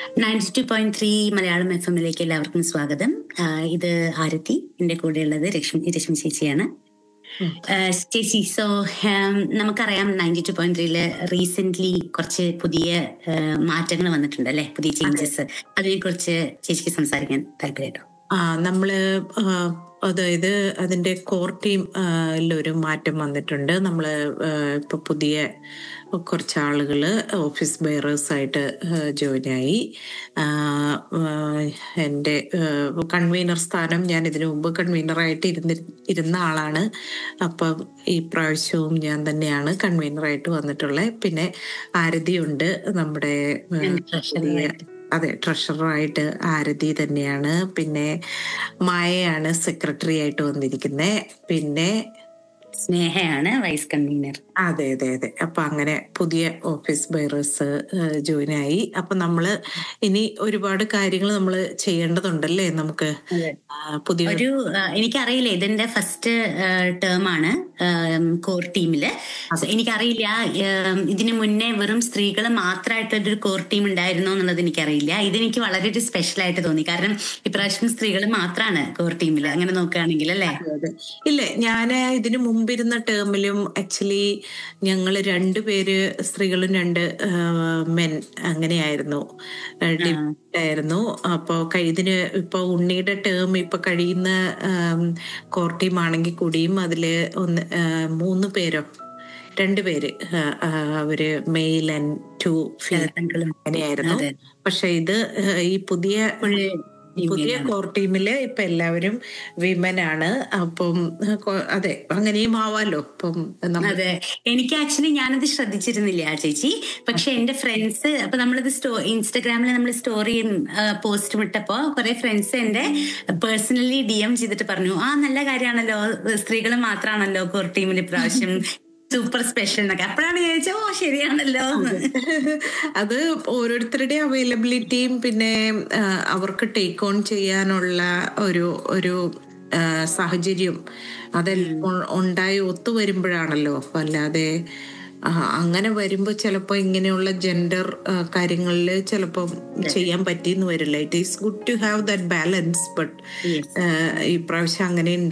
Ninety two point three Malayalam F എമ്മിലേക്ക് എല്ലാവർക്കും സ്വാഗതം ആ, ഇത് ആരതി എന്റെ കൂടെയുള്ളത് രശ്മി രശ്മി ചേച്ചിയാണ് ആ, ചേച്ചി സോ നമുക്കറിയാം നയൻറ്റി ടു പോയിന്റ് ത്രീയില് റീസെന്റ് കുറച്ച് പുതിയ മാറ്റങ്ങൾ വന്നിട്ടുണ്ട് അല്ലെ പുതിയ ചേഞ്ചസ് അതിനെ കുറിച്ച് ചേച്ചിക്ക് സംസാരിക്കാൻ താല്പര്യമുണ്ടോ ആ നമ്മള് ആ, അതായത് അതിന്റെ കോർ ടീം ഒരു മാറ്റം വന്നിട്ടുണ്ട് നമ്മള് ആ, ഇപ്പൊ പുതിയ കുറച്ച് ആളുകള് ഓഫീസ് ബെയറേഴ്സ് ആയിട്ട് ജോയിൻ ആയി ആ, ആ, എൻ്റെ കൺവീനർ സ്ഥാനം ഞാൻ ഇതിനു മുമ്പ് കൺവീനർ ആയിട്ട് ഇരുന്നി ഇരുന്ന ആളാണ് അപ്പം ഈ പ്രാവശ്യവും ഞാൻ തന്നെയാണ് കൺവീനർ ആയിട്ട് വന്നിട്ടുള്ളത് പിന്നെ ആരതിയുണ്ട് നമ്മുടെ ആ, പുതിയ അതെ ട്രഷററായിട്ട് ആരതി തന്നെയാണ് പിന്നെ മായയാണ് സെക്രട്ടറി ആയിട്ട് വന്നിരിക്കുന്നത് പിന്നെ സ്നേഹയാണ് വൈസ് കൺവീനർ അതെ അതെ അതെ അപ്പൊ അങ്ങനെ പുതിയ ഓഫീസ് ബെയറേഴ്സ് ജോയിൻ ആയി അപ്പൊ നമ്മള് ഇനി ഒരുപാട് കാര്യങ്ങൾ നമ്മൾ ചെയ്യേണ്ടതുണ്ടല്ലേ നമുക്ക് ആ, പുതിയ ഒരു ആ, എനിക്കറിയില്ല ഇതിന്റെ ഫസ്റ്റ് ടേം ആണ് കോർ ടീമില് So, എനിക്കറിയില്ല ഉം, ഇതിനു മുന്നേ വെറും സ്ത്രീകൾ മാത്രമായിട്ടൊരു കോർ ടീം ഉണ്ടായിരുന്നോ എന്നുള്ളത് എനിക്കറിയില്ല ഇതെനിക്ക് വളരെ ഒരു സ്പെഷ്യൽ ആയിട്ട് തോന്നി കാരണം ഇപ്രാവശ്യം സ്ത്രീകൾ മാത്രമാണ് കോർ ടീമിൽ അങ്ങനെ നോക്കുകയാണെങ്കിൽ അല്ലേ അതെ. ഇല്ല ഞാൻ ഇതിന് മുമ്പിരുന്ന ടേമിലും ആക്ച്വലി ഞങ്ങൾ രണ്ടുപേര് സ്ത്രീകളും രണ്ട് മെൻ അങ്ങനെയായിരുന്നു ഡിഫറെന്റ് ആയിരുന്നു അപ്പോ ഇതിന് ഇപ്പൊ ഉണ്ണിയുടെ ടേം ഇപ്പൊ കഴിയുന്ന കോർ ടീം ആണെങ്കിൽ കൂടിയും അതില് ഒന്ന് ആ, മൂന്ന് പേരോ രണ്ടുപേര് ആ, ആ, അവര് മെയിൽ ആൻഡ് ടു ശരത്തങ്കളും അങ്ങനെയായിരുന്നു അതെ. പക്ഷെ ഇത് ആ, ഈ പുതിയ പുതിയ കോർ ടീമില് ഇപ്പൊ എല്ലാവരും വിമൻ ആണ് അപ്പം കൊ- അതെ അങ്ങനെയും ആവാലോ അപ്പം നമ്മൾ അതെ എനിക്ക് ആക്ച്വലി ഞാനത് ശ്രദ്ധിച്ചിരുന്നില്ല ആ ചേച്ചി പക്ഷെ എന്റെ ഫ്രണ്ട്സ് അപ്പൊ നമ്മളിത് സ്റ്റോ ഇൻസ്റ്റഗ്രാമിൽ നമ്മൾ സ്റ്റോറിയും പോസ്റ്റ് വിട്ടപ്പോ കുറെ ഫ്രണ്ട്സ് എന്റെ പേഴ്സണലി ഡി എം ചെയ്തിട്ട് പറഞ്ഞു ആ നല്ല കാര്യമാണല്ലോ സ്ത്രീകൾ മാത്രമാണല്ലോ കോർ ടീമിൽ ഇപ്രാവശ്യം സൂപ്പർ സ്പെഷ്യൽ എന്നൊക്കെ അപ്പോഴാണ് ഞാൻ ചോദിച്ചത് ഓ ശരിയാണല്ലോ എന്ന്. അത് ഓരോരുത്തരുടെ അവൈലബിലിറ്റിയും പിന്നെ ആ, അവർക്ക് ടേക്ക് ഓൺ ചെയ്യാനുള്ള ഒരു ഒരു ആ, സാഹചര്യം അതെല്ലാം ഉ- ഉണ്ടായി ഒത്തു വരുമ്പോഴാണല്ലോ അല്ലാതെ ആ, അങ്ങനെ വരുമ്പോൾ ചിലപ്പോൾ ഇങ്ങനെയുള്ള ജെൻഡർ കാര്യങ്ങളിൽ ചിലപ്പോൾ ചെയ്യാൻ പറ്റിയെന്ന് വരില്ല it is good to have that balance but Yes. ഈ പ്രാവശ്യം അങ്ങനെ